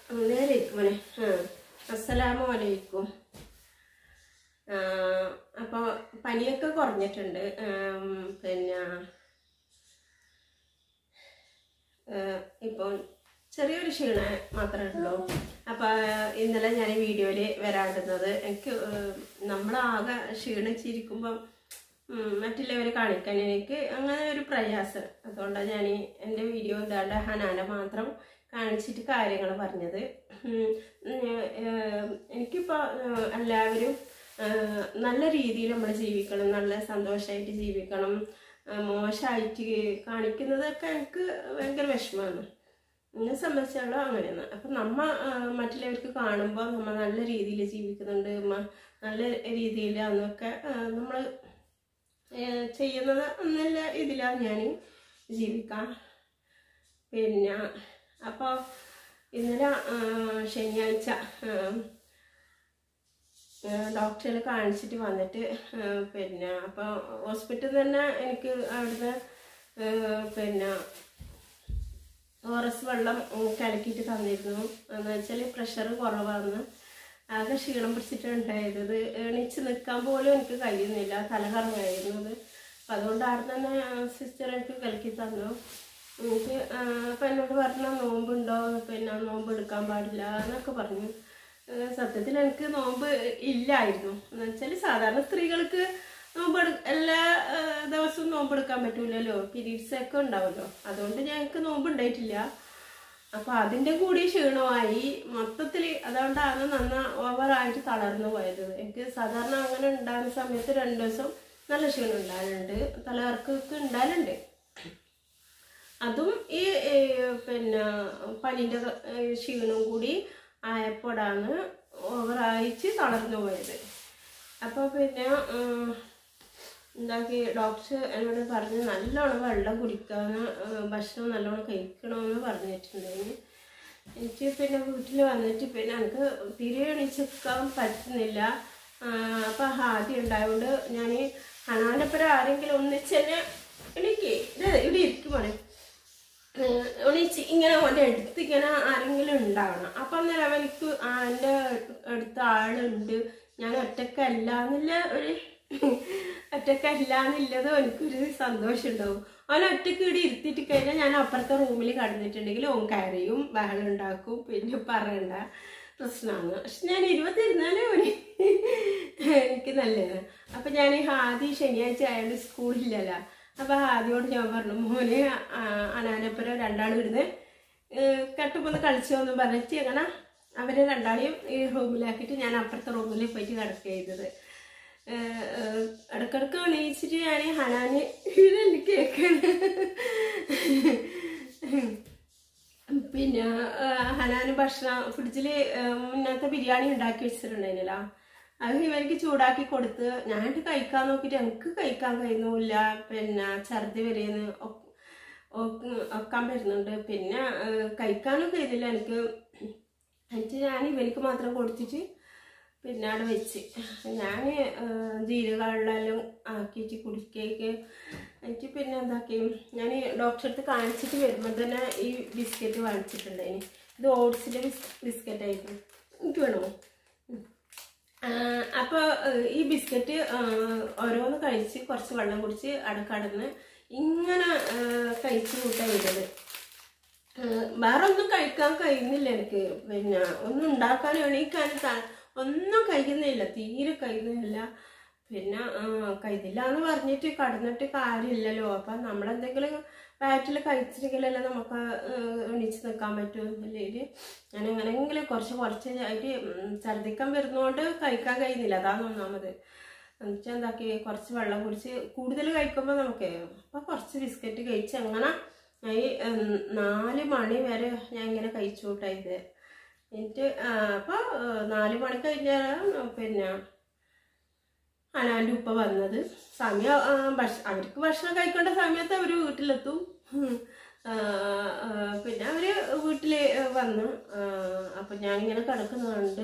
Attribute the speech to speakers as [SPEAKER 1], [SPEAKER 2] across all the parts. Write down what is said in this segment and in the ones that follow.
[SPEAKER 1] നേരെ മോനെ ആ അസ്സലാമു അലൈക്കും അപ്പോൾ പനിയൊക്കെ കുറഞ്ഞിട്ടുണ്ട് ആം, പിന്നെ ഇപ്പോൾ ചെറിയൊരു ക്ഷീണം മാത്രമേ ഉള്ളൂ അപ്പോൾ ഇന്നലെ ഞാൻ വീഡിയോയിൽ വരാണ്ടുന്നത് എനിക്ക് നമ്മളാകെ ക്ഷീണിച്ചിരിക്കുമ്പം ഉം, മറ്റുള്ളവരെ കാണിക്കാൻ എനിക്ക് അങ്ങനെ ഒരു പ്രയാസം അതുകൊണ്ടാണ് ഞാൻ എൻ്റെ വീഡിയോ ഇതാണ്ട് ഹനാന മാത്രം കാണിച്ചിട്ട് കാര്യങ്ങൾ പറഞ്ഞത് ഉം, ഏഹ്, എനിക്കിപ്പോൾ ഏഹ്, എല്ലാവരും ഏഹ്, നല്ല രീതിയിൽ നമ്മൾ ജീവിക്കണം നല്ല സന്തോഷമായിട്ട് ജീവിക്കണം ഏഹ്, മോശമായിട്ട് കാണിക്കുന്നതൊക്കെ എനിക്ക് ഭയങ്കര വിഷമമാണ് എന്നെ സംബന്ധിച്ചോളം അങ്ങനെയാണ് അപ്പം നമ്മ ആ, മറ്റുള്ളവർക്ക് കാണുമ്പോൾ നമ്മൾ നല്ല രീതിയിൽ ജീവിക്കുന്നുണ്ട് മ- നല്ല രീതിയിൽ അന്നൊക്കെ നമ്മൾ ചെയ്യുന്നത് നല്ല ഇതിലാണ് ഞാൻ ജീവിക്കാം പിന്നെ അപ്പോൾ ഇന്നലെ ആ, ശനിയാഴ്ച ഡോക്ടറെ കാണിച്ചിട്ട് വന്നിട്ട് ആ, പിന്നെ അപ്പോൾ ഹോസ്പിറ്റലിൽ തന്നെ എനിക്ക് അവിടുന്ന് ആ, പിന്നെ ഓറസ് വെള്ളം ഉം, കലക്കിയിട്ട് തന്നിരുന്നു എന്ന് വെച്ചാൽ പ്രഷർ കുറവാണ് ആകെ ക്ഷീണം പിടിച്ചിട്ടുണ്ടായത് ഇത് എണീച്ച് നിൽക്കാൻ പോലും എനിക്ക് കഴിയുന്നില്ല തലകറങ്ങായിരുന്നത് അപ്പം അതുകൊണ്ട് അവിടെ തന്നെ സിസ്റ്റർ എനിക്ക് കലക്കി തന്നു എനിക്ക് അപ്പം എന്നോട് പറഞ്ഞ നോമ്പുണ്ടോ പിന്നെ നോമ്പ് എടുക്കാൻ പാടില്ല എന്നൊക്കെ പറഞ്ഞു ഏഹ് സത്യത്തിൽ എനിക്ക് നോമ്പ് ഇല്ലായിരുന്നു എന്ന് വെച്ചാൽ സാധാരണ സ്ത്രീകൾക്ക് നോമ്പ് എടു- എല്ലാ ഏഹ് ദിവസവും നോമ്പ് എടുക്കാൻ പറ്റൂലല്ലോ പീരീഡ്സ് ഒക്കെ ഉണ്ടാവുമല്ലോ അതുകൊണ്ട് ഞങ്ങൾക്ക് നോമ്പ് ഉണ്ടായിട്ടില്ല അപ്പൊ അതിന്റെ കൂടി ക്ഷീണമായി മൊത്തത്തിൽ അതുകൊണ്ടാണ് നന്ന ഓവറായിട്ട് തളർന്നു പോയത് എനിക്ക് സാധാരണ അങ്ങനെ ഉണ്ടാകുന്ന സമയത്ത് രണ്ടു ദിവസം നല്ല ക്ഷീണം ഉണ്ടാകലുണ്ട് തലകറക്കൊക്കെ ഉണ്ടാകലുണ്ട് അതും ഈ ഏ, പിന്നെ പനിൻ്റെ ക്ഷീണം കൂടി ആയപ്പോഴാണ് ഓവറായിട്ട് തളർന്നു പോയത് അപ്പോൾ പിന്നെ ഉം, എന്താക്കി ഡോക്ടർ എന്നോട് പറഞ്ഞ് നല്ലോണം വെള്ളം കുടിക്കാന്ന് ഏഹ് ഭക്ഷണം നല്ലോണം കഴിക്കണമെന്ന് പറഞ്ഞിട്ടുണ്ടായിരുന്നു എനിക്ക് പിന്നെ വീട്ടിൽ വന്നിട്ട് പിന്നെ എനിക്ക് തീരെ എണീച്ചെടുക്കാൻ പറ്റുന്നില്ല അപ്പം ആദ്യം ഉണ്ടായതുകൊണ്ട് ഞാൻ ഹനാനപ്പുരം ആരെങ്കിലും ഒന്നിച്ചെന്നെ എനിക്ക് ഇവിടെ ഇരിക്കും മോനെ ഒന്നിച്ച് ഇങ്ങനെ ഓൻ്റെ അടുത്ത് ഇങ്ങനെ ആരെങ്കിലും ഉണ്ടാവണം അപ്പം അന്നേരം അവനിക്ക് ആ എൻ്റെ അടുത്ത ആളുണ്ട് ഞാൻ ഒറ്റക്കല്ല എന്നുള്ള ഒരു ഒറ്റക്കല്ല എന്നുള്ളത് എനിക്കൊരു സന്തോഷം ഉണ്ടാവും അവൻ ഒറ്റക്ക് ഇവിടെ ഇരുത്തിയിട്ട് കഴിഞ്ഞാൽ ഞാൻ അപ്പുറത്തെ റൂമിൽ കടന്നിട്ടുണ്ടെങ്കിൽ ഓൻ കരയും ബഹളം ഉണ്ടാക്കും പിന്നെ പറയണ്ട പ്രശ്നമാണ് പക്ഷെ ഞാൻ ഇരുപത്തിരുന്നാലേ ഓന് എനിക്ക് നല്ലതാണ് അപ്പം ഞാൻ ഹാദി ശനിയാഴ്ച ആയതുകൊണ്ട് സ്കൂളില്ലല്ലോ അപ്പം ഹാദിയോട് ഞാൻ പറഞ്ഞു മോനെ ആ, അനാനപ്പുരം രണ്ടാളും ഇരുന്ന് കട്ടുപോലെ കളിച്ചോന്ന് പറഞ്ഞിട്ട് അങ്ങനെ അവരെ രണ്ടാളെയും ഈ റൂമിലാക്കിയിട്ട് ഞാൻ അപ്പുറത്തെ റൂമിൽ പോയിട്ട് കിടക്കുക ചെയ്തത് ഏഹ് ഏഹ് ഇടക്കിടക്ക് എണീച്ചിട്ട് ഞാൻ ഹനാന് ഇതെനിക്ക് കേൾക്കാണ് പിന്നെ ഏഹ് ഹനാന് ഭക്ഷണം ഫ്രിഡ്ജിൽ മുന്നത്തെ ബിരിയാണി ഉണ്ടാക്കി വെച്ചിട്ടുണ്ടായിരുന്നല്ലോ അത് ഇവർക്ക് ചൂടാക്കി കൊടുത്ത് ഞാനിട്ട് കഴിക്കാൻ നോക്കിയിട്ട് എനിക്ക് കഴിക്കാൻ കഴിയുന്നില്ല പിന്നെ ഛർദി വരെയെന്ന് ഒക്കാൻ വരുന്നുണ്ട് പിന്നെ ഏഹ് കഴിക്കാനും കഴിയുന്നില്ല എനിക്ക് എന്നിട്ട് ഞാൻ ഇവർക്ക് മാത്രം കൊടുത്തിട്ട് പിന്നെ അവിടെ വെച്ച് ഞാൻ ജീരകവെള്ളം ആക്കിയിട്ട് കുടിക്കേക്ക് എനിക്ക് പിന്നെ എന്താക്കി ഞാൻ ഡോക്ടറെ അടുത്ത് കാണിച്ചിട്ട് വരുമ്പോൾ തന്നെ ഈ ബിസ്ക്കറ്റ് വാങ്ങിച്ചിട്ടുണ്ടായിന് ഇത് ഓട്സിൻ്റെ ബിസ് ബിസ്ക്കറ്റ് ആയിരുന്നു എനിക്ക് വേണോ അപ്പോൾ ഈ ബിസ്ക്കറ്റ് ഓരോന്ന് കഴിച്ച് കുറച്ച് വെള്ളം കുടിച്ച് അടക്കടന്ന് ഇങ്ങനെ ആ, കഴിച്ച് കൂട്ടാൻ വിടുന്നത് വേറെ ഒന്നും കഴിക്കാൻ കഴിയുന്നില്ല എനിക്ക് പിന്നെ ഒന്നും ഉണ്ടാക്കാൻ എണീക്കാൻ ത- ഒന്നും കഴിക്കുന്നില്ല തീരെ കഴിയുന്നില്ല പിന്നെ ആ, കഴിക്കില്ല എന്ന് പറഞ്ഞിട്ട് കടന്നിട്ട് കാര്യമില്ലല്ലോ അപ്പം നമ്മളെന്തെങ്കിലും വയറ്റിൽ കഴിച്ചിട്ടെങ്കിലല്ലേ നമുക്ക് ആ, എണീച്ച് നിൽക്കാൻ പറ്റൂ അല്ലെങ്കിൽ ഞാൻ എങ്ങനെയെങ്കിലും കുറച്ച് കുറച്ച് ആയിട്ട് ഉം, ഛർദ്ദിക്കാൻ വരുന്നതുകൊണ്ട് കഴിക്കാൻ കഴിയുന്നില്ല അതാണ് ഒന്നാമത് എന്നുവെച്ചാൽ എന്താക്കി കുറച്ച് വെള്ളം കുടിച്ച് കൂടുതൽ കഴിക്കുമ്പോൾ നമുക്ക് അപ്പം കുറച്ച് ബിസ്ക്കറ്റ് കഴിച്ച് അങ്ങനെ ഞാൻ ഈ, ഉം, നാല് മണി വരെ ഞാൻ ഇങ്ങനെ കഴിച്ചു കൂട്ടായത് എന്നിട്ട് അപ്പോൾ നാല് മണി കഴിഞ്ഞാൽ പിന്നെ അനാൻ്റെ ഉപ്പ വന്നത് സമയം ആ, ഭക്ഷ അവർക്ക് ഭക്ഷണം കഴിക്കേണ്ട സമയത്ത് അവർ വീട്ടിലെത്തും ഉം. ആ, ആ, പിന്നെ അവർ വീട്ടിൽ വന്നു അപ്പം ഞാനിങ്ങനെ കിടക്കുന്നുണ്ട്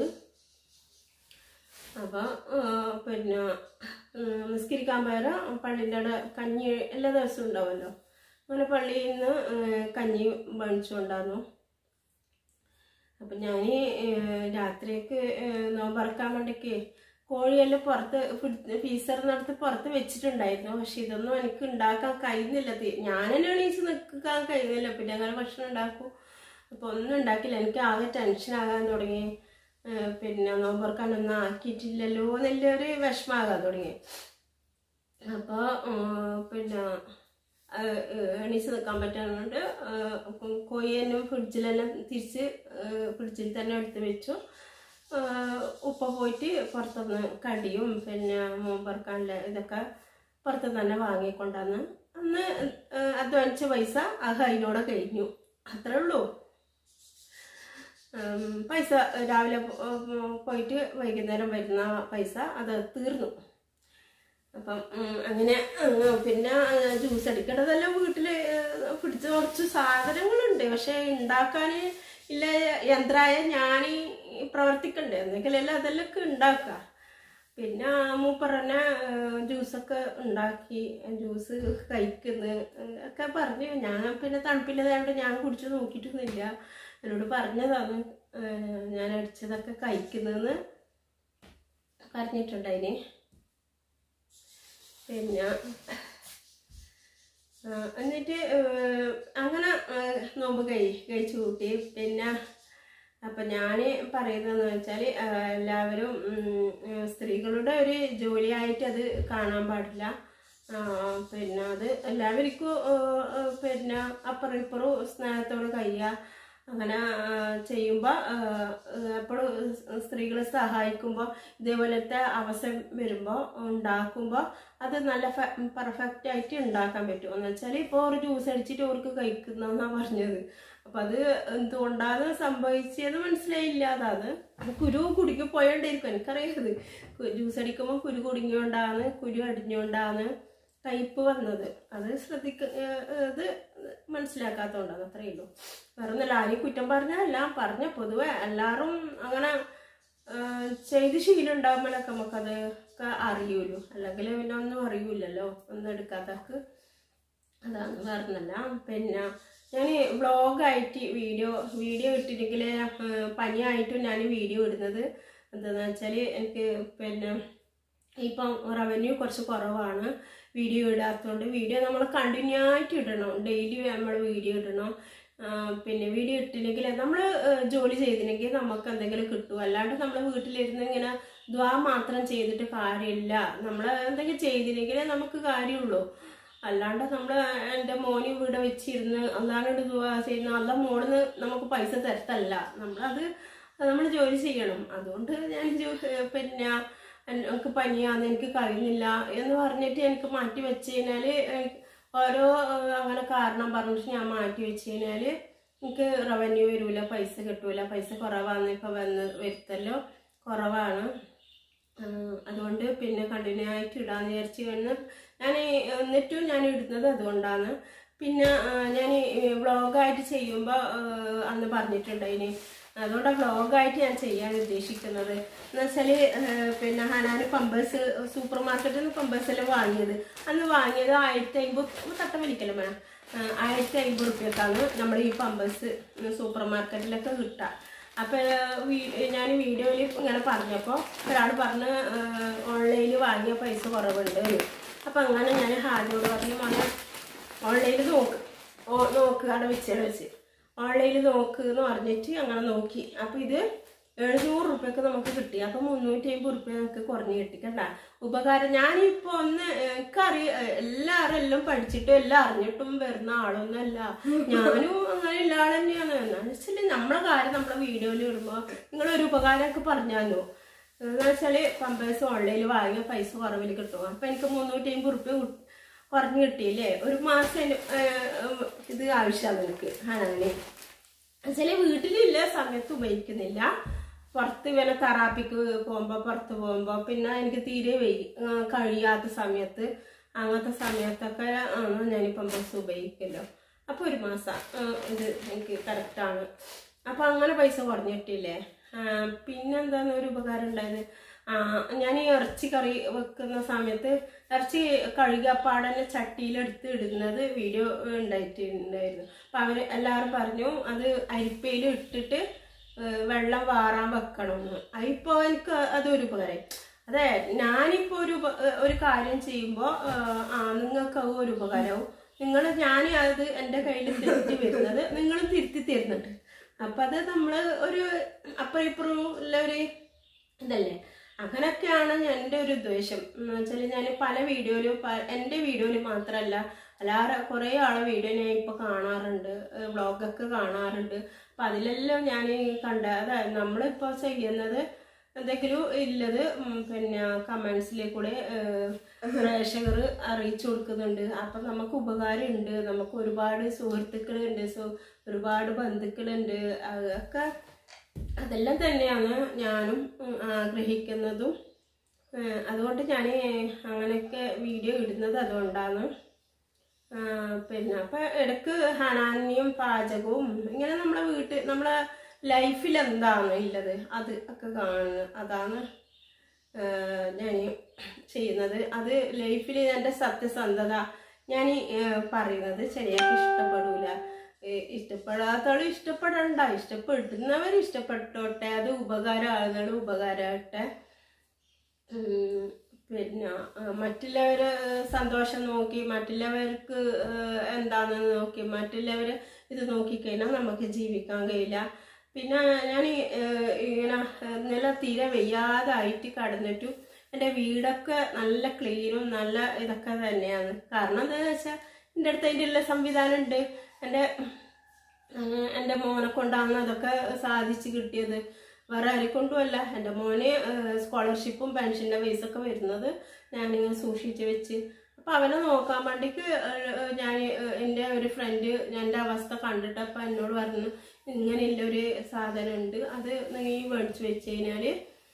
[SPEAKER 1] അപ്പോൾ പിന്നെ ഉം, നിസ്കരിക്കാൻ പകരം പള്ളിൻ്റെ അവിടെ കഞ്ഞി എല്ലാ ദിവസവും ഉണ്ടാവുമല്ലോ അങ്ങനെ പള്ളിയിൽ നിന്ന് കഞ്ഞി മേടിച്ചുകൊണ്ടായിരുന്നു അപ്പം ഞാൻ രാത്രിയൊക്കെ നോമ്പറക്കാൻ വേണ്ടിക്ക് കോഴിയെല്ലാം പുറത്ത് ഫീസറിനടുത്ത് പുറത്ത് വെച്ചിട്ടുണ്ടായിരുന്നു പക്ഷെ ഇതൊന്നും എനിക്ക് ഉണ്ടാക്കാൻ കഴിയുന്നില്ല തി- ഞാൻ തന്നെ എണീച്ച് നിൽക്കാൻ കഴിയുന്നില്ല പിന്നെ അങ്ങനെ ഭക്ഷണം ഉണ്ടാക്കും അപ്പോൾ ഒന്നും ഉണ്ടാക്കില്ല എനിക്ക് ആകെ ടെൻഷൻ ആകാൻ തുടങ്ങി ഏഹ് പിന്നെ നോമ്പറക്കാനൊന്നും ആക്കിയിട്ടില്ലല്ലോ എന്നുള്ളൊരു വിഷമാകാൻ തുടങ്ങി അപ്പോൾ പിന്നെ ഏഹ്, ഏഹ്, എണീച്ച് നിൽക്കാൻ പറ്റാറുണ്ട് കോഴിയെല്ലാം ഫ്രിഡ്ജിലെല്ലാം തിരിച്ച് ഏഹ്, ഫ്രിഡ്ജിൽ തന്നെ എടുത്ത് വെച്ചു ഏഹ്, ഉപ്പ പോയിട്ട് പുറത്തുനിന്ന് കടിയും പിന്നെ മോമ്പറക്കാനുള്ള ഇതൊക്കെ പുറത്തുനിന്ന് തന്നെ വാങ്ങിക്കൊണ്ടുവന്ന് അന്ന് ഏഹ്, അധ്വാനിച്ച പൈസ ആ കയ്യിലൂടെ കഴിഞ്ഞു അത്രേ ഉള്ളൂ ഉം, പൈസ രാവിലെ പോ- ഉം, പോയിട്ട് വൈകുന്നേരം വരുന്ന പൈസ അത് തീർന്നു അപ്പം ഉം, അങ്ങനെ ഉം, പിന്നെ ജ്യൂസ് അടിക്കേണ്ടതെല്ലാം വീട്ടിൽ പിടിച്ച കുറച്ച് സാധനങ്ങളുണ്ട് പക്ഷെ ഉണ്ടാക്കാൻ ഇല്ല യന്ത്രമായ ഞാൻ പ്രവർത്തിക്കണ്ടേ എന്തെങ്കിലല്ല അതെല്ലാം ഒക്കെ ഉണ്ടാക്കുക പിന്നെ മൂപ്പറന്നെ ജ്യൂസൊക്കെ ഉണ്ടാക്കി ജ്യൂസ് കഴിക്കുന്നു ഒക്കെ പറഞ്ഞു ഞാൻ പിന്നെ തണുപ്പില്ലതായതുകൊണ്ട് ഞാൻ കുടിച്ചു നോക്കിയിട്ടൊന്നുമില്ല എന്നോട് പറഞ്ഞതാണ് ഏഹ് ഞാൻ അടിച്ചതൊക്കെ കഴിക്കുന്നതെന്ന് പറഞ്ഞിട്ടുണ്ടായിന് പിന്നെ ആ, എന്നിട്ട് ഏഹ്, അങ്ങനെ ഏഹ്, നോമ്പ് കഴി കഴിച്ചു കൂട്ടി പിന്നെ അപ്പം ഞാൻ പറയുന്നതെന്ന് വെച്ചാൽ എല്ലാവരും ഉം, ഏഹ്, സ്ത്രീകളുടെ ഒരു ജോലിയായിട്ട് അത് കാണാൻ പാടില്ല ആ, പിന്നെ അത് എല്ലാവർക്കും ഏഹ്, ഏഹ്, പിന്നെ അപ്പുറം ഇപ്പുറം സ്നേഹത്തോട് കഴിയുക അങ്ങനെ ചെയ്യുമ്പോൾ എപ്പോഴും സ്ത്രീകളെ സഹായിക്കുമ്പോൾ ഇതേപോലത്തെ അവസരം വരുമ്പോൾ ഉണ്ടാക്കുമ്പോൾ അത് നല്ല പെർഫെക്റ്റ് ആയിട്ട് ഉണ്ടാക്കാൻ പറ്റും എന്ന് വെച്ചാൽ ഇപ്പോൾ ഒരു ജ്യൂസ് അടിച്ചിട്ട് അവർക്ക് കഴിക്കുന്നതെന്നാണ് പറഞ്ഞത് അപ്പം അത് എന്തുകൊണ്ടാണ് സംഭവിച്ചതെന്ന് മനസ്സിലായില്ല അതാണ് അത് കുരു കുടിക്ക് പോയോണ്ടിരിക്കും എനിക്കറിയാത് ജ്യൂസ് അടിക്കുമ്പോൾ കുരു കുടുങ്ങിയോണ്ടാണ് കുരു അടിഞ്ഞുകൊണ്ടാണ് കയ്പ്പ് വന്നത് അത് ശ്രദ്ധിക്ക ഏഹ് ഇത് മനസ്സിലാക്കാത്തതുകൊണ്ടാണ് അത്രയേ ഉള്ളൂ വേറെ ഒന്നുമില്ല ആരെയും കുറ്റം പറഞ്ഞല്ല പറഞ്ഞ പൊതുവെ എല്ലാവരും അങ്ങനെ ഏഹ് ചെയ്ത് ശീലം ഉണ്ടാകുമ്പോഴൊക്കെ നമുക്കത് ഒക്കെ അറിയൂലോ അല്ലെങ്കിൽ പിന്നെ ഒന്നും അറിയൂലല്ലോ ഒന്നും എടുക്കാത്തവർക്ക് അതാണ് വേറൊന്നല്ല പിന്നെ ഞാൻ വ്ളോഗായിട്ട് വീഡിയോ വീഡിയോ ഇട്ടില്ലെങ്കിൽ പനിയായിട്ടും ഞാൻ വീഡിയോ ഇടുന്നത് എന്താണെന്ന് വെച്ചാൽ എനിക്ക് പിന്നെ ഇപ്പം റവന്യൂ കുറച്ച് കുറവാണ് വീഡിയോ ഇടാത്തതുകൊണ്ട് വീഡിയോ നമ്മൾ കണ്ടിന്യൂ ആയിട്ട് ഇടണം ഡെയിലി നമ്മൾ വീഡിയോ ഇടണം ആ, പിന്നെ വീഡിയോ ഇട്ടില്ലെങ്കിൽ നമ്മൾ ജോലി ചെയ്തില്ലെങ്കിൽ നമുക്ക് എന്തെങ്കിലും കിട്ടും അല്ലാണ്ട് നമ്മൾ വീട്ടിലിരുന്ന് ഇങ്ങനെ ദ്വാ മാത്രം ചെയ്തിട്ട് കാര്യമില്ല നമ്മൾ എന്തെങ്കിലും ചെയ്തില്ലെങ്കിലേ നമുക്ക് കാര്യമുള്ളൂ അല്ലാണ്ട് നമ്മൾ എൻ്റെ മോന് ഇവിടെ വെച്ചിരുന്ന് അല്ലാണ്ട് ദ്വാ ചെയ്യുന്ന അല്ല മോളിന്ന് നമുക്ക് പൈസ തരത്തല്ല നമ്മളത് നമ്മൾ ജോലി ചെയ്യണം അതുകൊണ്ട് ഞാൻ ജോ- പിന്നെ എനിക്ക് പനിയാന്ന് എനിക്ക് കഴിയുന്നില്ല എന്ന് പറഞ്ഞിട്ട് എനിക്ക് മാറ്റി വെച്ച് കഴിഞ്ഞാൽ ഓരോ ഏഹ്, അങ്ങനെ കാരണം പറഞ്ഞിട്ട് ഞാൻ മാറ്റി വെച്ച് കഴിഞ്ഞാൽ എനിക്ക് റവന്യൂ വരൂല പൈസ കിട്ടൂല പൈസ കുറവാന്ന് ഇപ്പം വന്ന് വരുത്തല്ലോ കുറവാണ് ആഹ് അതുകൊണ്ട് പിന്നെ കണ്ടിന്യൂ ആയിട്ട് ഇടാന്ന് വിചാരിച്ച് കഴിഞ്ഞ് ഞാൻ എന്നിട്ടും ഞാൻ ഇടുന്നത് അതുകൊണ്ടാണ് പിന്നെ ഞാൻ വ്ളോഗായിട്ട് ചെയ്യുമ്പോൾ അന്ന് പറഞ്ഞിട്ടുണ്ട് അതിന് അതുകൊണ്ടാണ് വ്ളോഗായിട്ട് ഞാൻ ചെയ്യാൻ ഉദ്ദേശിക്കുന്നത് എന്ന് വെച്ചാൽ പിന്നെ ഹനാന് പമ്പേഴ്സ് സൂപ്പർ മാർക്കറ്റിൽ നിന്ന് പമ്പേഴ്സ് എല്ലാം വാങ്ങിയത് അന്ന് വാങ്ങിയത് ആയിരത്തി അമ്പത് തട്ട വലിക്കലും വേണം ആയിരത്തി അമ്പത് റുപ്യക്കാണ് നമ്മുടെ ഈ പമ്പേഴ്സ് സൂപ്പർ മാർക്കറ്റിലൊക്കെ കിട്ടുക അപ്പോൾ ഞാൻ വീഡിയോയിൽ ഇങ്ങനെ പറഞ്ഞപ്പോൾ ഒരാൾ പറഞ്ഞ് ഓൺലൈനിൽ വാങ്ങിയ പൈസ കുറവുണ്ട് എന്ന്. അപ്പോൾ അങ്ങനെ ഞാൻ ഹാജോട് പറഞ്ഞു മോനെ ഓൺലൈനിൽ നോക്ക് ഓ നോക്ക് അവിടെ വെച്ചാൽ വെച്ച് ഓൺലൈനിൽ നോക്ക് എന്ന് പറഞ്ഞിട്ട് അങ്ങനെ നോക്കി അപ്പോൾ ഇത് എഴുന്നൂറ് റുപ്യക്ക് നമുക്ക് കിട്ടി അപ്പോൾ മുന്നൂറ്റി അമ്പത് റുപ്യ നമുക്ക് കുറഞ്ഞ് കിട്ടിക്കണ്ട ഉപകാരം ഞാനിപ്പോൾ ഒന്ന് എനിക്കറിയ എല്ലാവരും എല്ലാം പഠിച്ചിട്ടും എല്ലാം അറിഞ്ഞിട്ടും വരുന്ന ആളൊന്നുമല്ല ഞാനും അങ്ങനെ എല്ലാ ആൾ തന്നെയാണ് എന്നാന്ന് വെച്ചാൽ നമ്മളെ കാര്യം നമ്മളെ വീഡിയോയിൽ ഇടുമ്പോൾ നിങ്ങളൊരു ഉപകാരമൊക്കെ പറഞ്ഞാലോ എന്ന് വെച്ചാൽ പമ്പേഴ്സ് ഓൺലൈനിൽ വാങ്ങിയ പൈസ കുറവിൽ കിട്ടും അപ്പം എനിക്ക് മുന്നൂറ്റി അമ്പത് റുപ്യ കുറഞ്ഞു കിട്ടിയില്ലേ ഒരു മാസം അതിന്, ഏഹ്, ഇത് ആവശ്യമാണ് എനിക്ക് ഹനാന് ചില വീട്ടിലില്ല സമയത്ത് ഉപയോഗിക്കുന്നില്ല പുറത്ത് ഇവനെ തെറാപ്പിക്ക് പോകുമ്പോൾ പുറത്ത് പോകുമ്പോൾ പിന്നെ എനിക്ക് തീരെ വൈകി ആ, കഴിയാത്ത സമയത്ത് അങ്ങനത്തെ സമയത്തൊക്കെ ആണ് ഞാനിപ്പം ബസ് ഉപയോഗിക്കല്ലോ അപ്പോൾ ഒരു മാസം ആ, ഇത് എനിക്ക് കറക്റ്റാണ് അപ്പോൾ അങ്ങനെ പൈസ കുറഞ്ഞിട്ടില്ലേ ആ, പിന്നെന്താണ് ഒരു ഉപകാരം ഉണ്ടായത് ആ, ഞാൻ ഈ ഇറച്ചി കറി വെക്കുന്ന സമയത്ത് ഇറച്ചി കഴുകപ്പാടന്നെ ചട്ടിയിലെടുത്ത് ഇടുന്നത് വീഡിയോ ഉണ്ടായിട്ടുണ്ടായിരുന്നു അപ്പം അവർ എല്ലാവരും പറഞ്ഞു അത് അരിപ്പയിൽ ഇട്ടിട്ട് ഏഹ് വെള്ളം വാറാൻ വെക്കണം എന്ന് അതിപ്പോ എനിക്ക് അതൊരു ഉപകാരം അതെ ഞാനിപ്പോ ഒരു ഉപ- ഏഹ് ഒരു കാര്യം ചെയ്യുമ്പോൾ ആ നിങ്ങൾക്ക് അത് ഒരു ഉപകാരവും നിങ്ങൾ ഞാൻ അത് എൻ്റെ കയ്യിൽ തിരുത്തി വരുന്നത് നിങ്ങളും തിരുത്തി തരുന്നുണ്ട് അപ്പൊ അത് നമ്മള് ഒരു അപ്പുറം ഇപ്പുറം ഉള്ള ഒരു ഇതല്ലേ അങ്ങനെയൊക്കെയാണ് എൻ്റെ ഒരു ഉദ്ദേശം എന്ന് വെച്ചാൽ ഞാൻ പല വീഡിയോയിലും പ- എൻ്റെ വീഡിയോയിൽ മാത്രമല്ല അല്ലാതെ കുറേ ആളെ വീഡിയോ ഞാൻ ഇപ്പോൾ കാണാറുണ്ട് വ്ളോഗൊക്കെ കാണാറുണ്ട് അപ്പം അതിലെല്ലാം ഞാൻ കണ്ട അതായത് നമ്മളിപ്പോൾ ചെയ്യുന്നത് എന്തെങ്കിലും ഇല്ലത് ഉം, പിന്നെ കമൻസിൽ കൂടെ പ്രേക്ഷകർ അറിയിച്ചു കൊടുക്കുന്നുണ്ട് അപ്പം നമുക്ക് ഉപകാരമുണ്ട് നമുക്ക് ഒരുപാട് സുഹൃത്തുക്കളുണ്ട് സു ഒരുപാട് ബന്ധുക്കളുണ്ട് അതൊക്കെ അതെല്ലാം തന്നെയാണ് ഞാനും ഉം, ആഗ്രഹിക്കുന്നതും ഏഹ് അതുകൊണ്ട് ഞാൻ അങ്ങനെയൊക്കെ വീഡിയോ ഇടുന്നത് അതുകൊണ്ടാണ് ആഹ് പിന്നെ അപ്പൊ ഇടക്ക് ഹനാനിയും പാചകവും ഇങ്ങനെ നമ്മളെ വീട്ടിൽ നമ്മളെ ലൈഫിൽ എന്താണ് ഉള്ളത് അത് ഒക്കെ കാണുന്നത് അതാണ് ഞാൻ ചെയ്യുന്നത് അത് ലൈഫിൽ എൻ്റെ സത്യസന്ധത ഞാൻ പറയുന്നത് ശരിയാക്കി ഇഷ്ടപ്പെടൂല ഏഹ് ഇഷ്ടപ്പെടാത്തവൾ ഇഷ്ടപ്പെടണ്ട ഇഷ്ടപ്പെടുന്നവർ ഇഷ്ടപ്പെട്ടോട്ടെ അത് ഉപകാരം ആകുന്നത് ഉപകാരമാകട്ടെ ഉം, പിന്നെ ആ, മറ്റുള്ളവരെ സന്തോഷം നോക്കി മറ്റുള്ളവർക്ക് ഏഹ്, എന്താണെന്ന് നോക്കി മറ്റുള്ളവര് ഇത് നോക്കിക്കഴിഞ്ഞാൽ നമുക്ക് ജീവിക്കാൻ കഴിയില്ല പിന്നെ ഞാൻ ഇങ്ങനെ ഏഹ്, നില തീരെ വയ്യാതായിട്ട് കടന്നിട്ടു എൻ്റെ വീടൊക്കെ നല്ല ക്ലീനും നല്ല ഇതൊക്കെ തന്നെയാണ് കാരണം എന്താണെന്ന് വെച്ചാൽ എൻ്റെ അടുത്ത് അതിൻ്റെ ഉള്ള സംവിധാനം ഉണ്ട് എൻ്റെ ഉം, എൻ്റെ മോനെ കൊണ്ടാണ് അതൊക്കെ സാധിച്ചു കിട്ടിയത് വേറെ ആരെക്കൊണ്ടുമല്ല എൻ്റെ മോന് സ്കോളർഷിപ്പും പെൻഷൻ്റെ പൈസ ഒക്കെ വരുന്നത് ഞാനിങ്ങനെ സൂക്ഷിച്ച് വെച്ച് അപ്പം അവനെ നോക്കാൻ വേണ്ടിക്ക് ഞാൻ എൻ്റെ ഒരു ഫ്രണ്ട് എൻ്റെ അവസ്ഥ കണ്ടിട്ട് അപ്പം എന്നോട് പറഞ്ഞു ഇങ്ങനെയുള്ള ഒരു സാധനം ഉണ്ട് അത് നീ മേടിച്ച് വെച്ച് കഴിഞ്ഞാൽ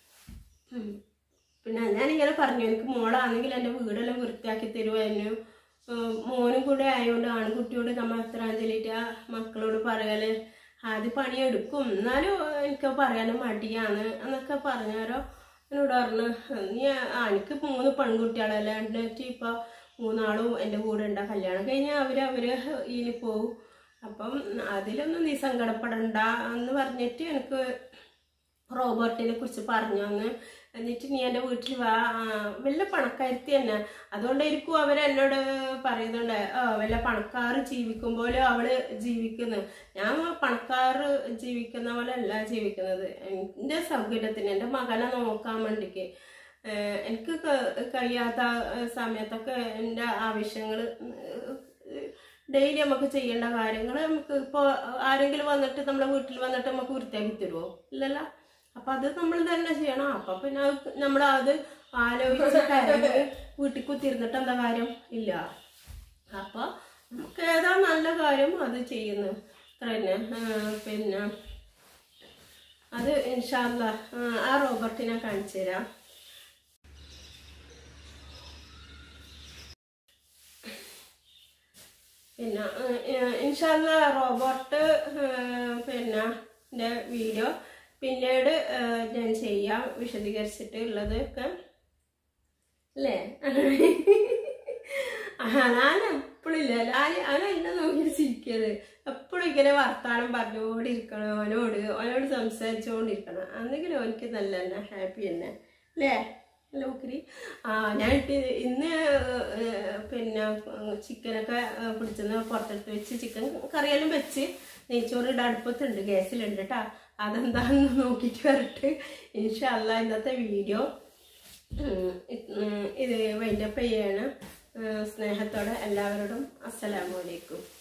[SPEAKER 1] പിന്നെ ഞാനിങ്ങനെ പറഞ്ഞു എനിക്ക് മോളാണെങ്കിൽ എൻ്റെ വീടെല്ലാം വൃത്തിയാക്കി തരുമായിരുന്നു ഏഹ് മോനും കൂടെ ആയതുകൊണ്ട് ആൺകുട്ടിയോട് നമ്മൾ എത്രാഞ്ചലിട്ട് ആ മക്കളോട് പറയല് ആദ്യം പണിയെടുക്കും എന്നാലും എനിക്ക് പറയാനും മടിയാണ് എന്നൊക്കെ പറഞ്ഞാരോ എന്നോട് പറഞ്ഞു നീ ആ, എനിക്ക് മൂന്ന് പെൺകുട്ടികളല്ലേ എന്നിട്ട് ഇപ്പൊ മൂന്നാളും എൻ്റെ കൂടെ ഉണ്ട് കല്യാണം കഴിഞ്ഞാൽ അവര് അവര് ഇതിൽ പോവും അപ്പം അതിലൊന്നും നീ സങ്കടപ്പെടണ്ട എന്ന് പറഞ്ഞിട്ട് എനിക്ക് റോബർട്ടിനെ കുറിച്ച് പറഞ്ഞു അന്ന് എന്നിട്ട് നീ എൻ്റെ വീട്ടിൽ വാ ആ, വല്ല പണക്കാരത്തി തന്നെ അതുകൊണ്ടായിരിക്കും അവരെന്നോട് പറയുന്നുണ്ട് ആ വല്ല പണക്കാർ ജീവിക്കും പോലെ അവള് ജീവിക്കുന്നു ഞാൻ പണക്കാർ ജീവിക്കുന്ന പോലെ അല്ല ജീവിക്കുന്നത് എൻ്റെ സൗകര്യത്തിന് എൻ്റെ മകനെ നോക്കാൻ വേണ്ടിക്ക് ഏഹ് എനിക്ക് ക- കഴിയാത്ത സമയത്തൊക്കെ എൻ്റെ ആവശ്യങ്ങൾ ഡെയിലി നമുക്ക് ചെയ്യേണ്ട കാര്യങ്ങൾ നമുക്ക് ഇപ്പോൾ ആരെങ്കിലും വന്നിട്ട് നമ്മളെ വീട്ടിൽ വന്നിട്ട് നമുക്ക് വൃത്തിയാക്കി തരുമോ ഇല്ലല്ലോ അപ്പൊ അത് നമ്മൾ തന്നെ ചെയ്യണം അപ്പൊ പിന്നെ നമ്മൾ അത് ആലോചിച്ച് കരഞ്ഞ് വീട്ടിൽ കുത്തിരുന്നിട്ട് എന്താ കാര്യം ഇല്ല അപ്പൊ നമുക്ക് ഏതാ നല്ല കാര്യം അത് ചെയ്യുന്നു അത്ര തന്നെ ആ, പിന്നെ അത് ഇൻഷാല്ല ആ റോബർട്ടിനെ കാണിച്ചു തരാം പിന്നെ ഇൻഷാല്ല റോബോട്ട് പിന്നെ ന്റെ വീഡിയോ പിന്നീട് ആ, ഞാൻ ചെയ്യാം വിശദീകരിച്ചിട്ട് ഉള്ളത് ഒക്കെ അല്ലേ ഞാൻ എപ്പോഴില്ല ഞാൻ അവൻ എന്നെ നോക്കിയിട്ട് ചിരിക്കരുത് എപ്പോഴും ഇങ്ങനെ വർത്താനം പറഞ്ഞുകൊണ്ടിരിക്കണം അവനോട് അവനോട് സംസാരിച്ചുകൊണ്ടിരിക്കണം അന്നെങ്കിലും അവനക്ക് നല്ല തന്നെ ഹാപ്പി തന്നെ അല്ലേ അല്ല ഉക്കരി ആ ഞാൻ ഇട്ട് ഇന്ന് ഏഹ്, പിന്നെ ചിക്കനൊക്കെ പിടിച്ചെന്ന് പുറത്തെടുത്ത് വെച്ച് ചിക്കൻ കറിയെല്ലാം വെച്ച് നെയ്ച്ചോറ് ഇവിടെ അടുപ്പത്തുണ്ട് ഗ്യാസിലുണ്ട് കേട്ടോ അതെന്താണെന്ന് നോക്കിയിട്ട് വരട്ടെ ഇൻഷല്ല ഇന്നത്തെ വീഡിയോ ഉം, ഇത് ഉം, ഇത് വൈൻഡപ്പ് ചെയ്യാണ് ഉം, സ്നേഹത്തോടെ എല്ലാവരോടും അസ്സലാമു അലൈക്കും